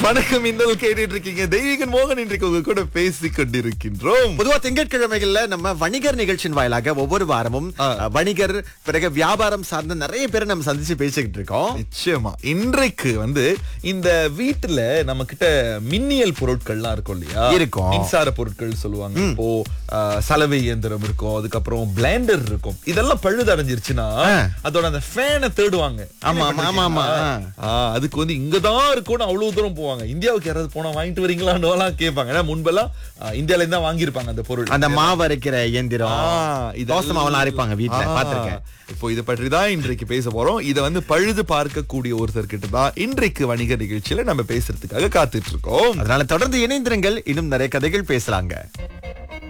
வணக்கம் இன்னல் கேட்டுட்டு இருக்கீங்க தெய்வீகன் மோகன் இன்றைக்கு உங்க கூட பேசிக் கொண்டிருக்கின்றோம் பொதுவா திங்கட்கிழமைகள்ல நம்ம வணிகர் நிகழ்ச்சியின் வாயிலாக ஒவ்வொரு வாரமும் ஆ. அஹ், வணிகர் பிறகு வியாபாரம் சார்ந்த நிறைய பேரை நம்ம சந்திச்சு பேசிக்கிட்டு இருக்கோம் நிச்சயமா இன்றைக்கு வந்து இந்த வீட்டுல நம்ம கிட்ட மின்னியல் பொருட்கள்லாம் இருக்கும் இல்லையா இருக்கும். மின்சார பொருட்கள் சொல்லுவாங்க இப்போ ஆ, சலவை இயந்திரம் இருக்கும் அதுக்கப்புறம் பிளேண்டர் இருக்கும் இதெல்லாம் பழுதடைஞ்சிருச்சுன்னா அதோட அந்த ஃபேனை தேடுவாங்க ஆமா, ஆமா, ஆமா, ஆமா. ஆ, அதுக்கு வந்து இங்கதான் இருக்கும்னு அவ்வளவு தூரம் போவாங்க இந்தியாவுக்கு யாராவது போனா வாங்கிட்டு வரீங்களான்னு எல்லாம் கேட்பாங்க ஏன்னா முன்பெல்லாம் ஆ, இந்தியால இருந்து தான் வாங்கியிருப்பாங்க அந்த பொருள் அந்த மாவு அரைக்கிற இயந்திரம் ஆ, இதெல்லாம் தோசை மாவெல்லாம் அரைப்பாங்க வீட்டுல ஆ, பாத்திருக்கேன் இப்போ இதை பற்றி தான் இன்றைக்கு பேச போறோம் இதை வந்து பழுது பார்க்கக்கூடிய ஒருத்தர் கிட்ட தான் இன்றைக்கு வணிக நிகழ்ச்சியில நம்ம பேசுறதுக்காக காத்துட்டு இருக்கோம் அதனால தொடர்ந்து இணைந்திருங்கள் இன்னும் நிறைய கதைகள் பேசலாங்க